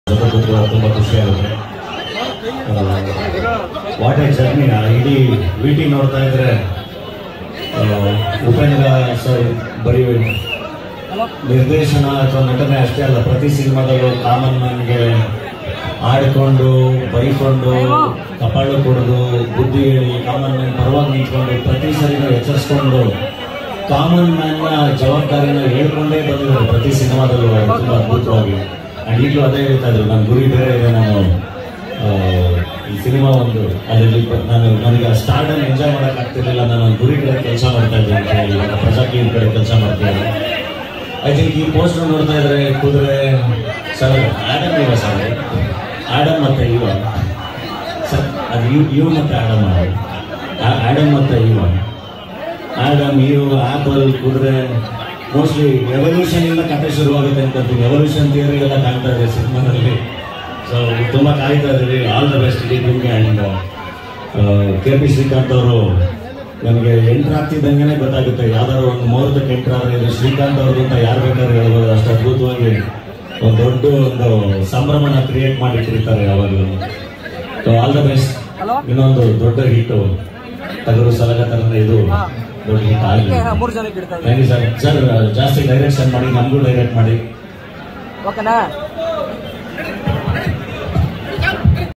ಜೊತೆ ತುಂಬ ಖುಷಿ ಆಗುತ್ತೆ ವಾಟ್ ಎ ಜರ್ನಿ ಇಡೀ ವಿ ಟಿ ನೋಡ್ತಾ ಇದ್ರೆ ಆ, ಉಪೇಂದ್ರ ಸರ್ ಬರೀ ನಿರ್ದೇಶನ ಅಥವಾ ನಟನೆ ಅಷ್ಟೇ ಅಲ್ಲ ಪ್ರತಿ ಸಿನಿಮಾದಲ್ಲೂ ಕಾಮನ್ ಮ್ಯಾನ್ಗೆ ಆಡ್ಕೊಂಡು ಬೈಕೊಂಡು ಕಪಾಳು ಕೊಡೋದು ಬುದ್ಧಿ ಹೇಳಿ ಕಾಮನ್ ಮ್ಯಾನ್ ಪರವಾಗಿ ನಿಂತ್ಕೊಂಡು ಪ್ರತಿ ಸರಿನೂ ಎಚ್ಚರಿಸ್ಕೊಂಡು ಕಾಮನ್ ಮ್ಯಾನ್ನ ಜವಾಬ್ದಾರಿನ ಹೇಳ್ಕೊಂಡೇ ಬಂದಿದ್ದಾರೆ ಪ್ರತಿ ಸಿನಿಮಾದಲ್ಲೂ ಅವರು ತುಂಬ ಅದ್ಭುತವಾಗಿ ಆ್ಯಂಡ್ ಈಗಲೂ ಅದೇ ಹೇಳ್ತಾ ಇದ್ರು ನನ್ನ ಗುರಿ ಬೇರೆ ಇದೆ ನಾನು ಆ, ಈ ಸಿನಿಮಾ ಒಂದು ಅದರಲ್ಲಿ ಬ- ನಾನು ನನಗೆ ಸ್ಟಾರ್ಟ್ ಅನ್ನು ಎಂಜಾಯ್ ಮಾಡಕ್ ಆಗ್ತಿರ್ಲಿಲ್ಲ ನಾನು ಒಂದು ಗುರಿ ಕಡೆ ಕೆಲಸ ಮಾಡ್ತಾ ಇದ್ದೆ ಅಂತ ಹೇಳಿ ಇವಾಗ ಪ್ರಜಾಕೀಯ ಕಡೆ ಕೆಲಸ ಮಾಡ್ತಾ ಇದ್ದೆ ಐ ಥಿಂಕ್ ಈ ಪೋಸ್ಟರ್ ನೋಡ್ತಾ ಇದ್ರೆ ಕುದುರೆ ಸರ್ ಆಡಮ್ ಇವ ಸರ್ ಆಡಮ್ ಮತ್ತೆ ಇವ ಸರ್ ಅದು ಇವ್ ಇವ್ ಮತ್ತೆ ಆಡಮ್ ಅದು. ಆ- ಆಡಮ್ ಮತ್ತೆ ಇವ ಆಡಮ್ ಇವ್ ಆಪಲ್ ಕುದುರೆ ಮೋಸ್ಟ್ಲಿ ಎವಲ್ಯೂಷನ್ ಇಂದ ಕಥೆ ಶುರುವಾಗುತ್ತೆ ಅನ್ಕೊಂತೀನಿ ಎವಲ್ಯೂಷನ್ ಥಿಯರಿ ಎಲ್ಲ ಕಾಣ್ತಾ ಇದೆ ಸಿನಿಮಾದಲ್ಲಿ ಸೊ ತುಂಬಾ ಕಾಯ್ತಾ ಇದ್ದೀವಿ ಆಲ್ ದ ಬೆಸ್ಟ್ ಇಡೀ ನಿಮಗೆ ಆ್ಯಂಡ್ ಕೆ ಪಿ ಶ್ರೀಕಾಂತ್ ಅವರು ನನಗೆ ಎಂಟ್ರ್ ಆಗ್ತಿದ್ದಂಗೆ ಗೊತ್ತಾಗುತ್ತೆ ಯಾವ್ದಾದ್ರು ಒಂದು ಮುಹೂರ್ತಕ್ಕೆ ಎಂಟ್ರ್ ಆದ್ರೆ ಇದು ಶ್ರೀಕಾಂತ್ ಅವ್ರದ್ದು ಅಂತ ಯಾರು ಬೇಕಾದ್ರೂ ಹೇಳ್ಬೋದು ಅಷ್ಟು ಅದ್ಭುತವಾಗಿ ಒಂದು ದೊಡ್ಡ ಒಂದು ಸಂಭ್ರಮನ ಕ್ರಿಯೇಟ್ ಮಾಡಿಟ್ಟಿರ್ತಾರೆ ಯಾವಾಗಲೂ ಸೊ ಆಲ್ ದ ಬೆಸ್ಟ್ ಇನ್ನೊಂದು ದೊಡ್ಡ ಹಿಟ್ ತಗರು ಸಲಗತನ ಇದು ದೊಡ್ಡ ಹಿಟ್ ಆಗಲಿ ಮೂರು ಜನಕ್ಕೆ ಇಡ್ತಾ ಥ್ಯಾಂಕ್ ಯು ಸರ್ ಸರ್ ಜಾಸ್ತಿ ಡೈರೆಕ್ಷನ್ ಮಾಡಿ ನಮಗೂ ಡೈರೆಕ್ಟ್ ಮಾಡಿ ಓಕೆನಾ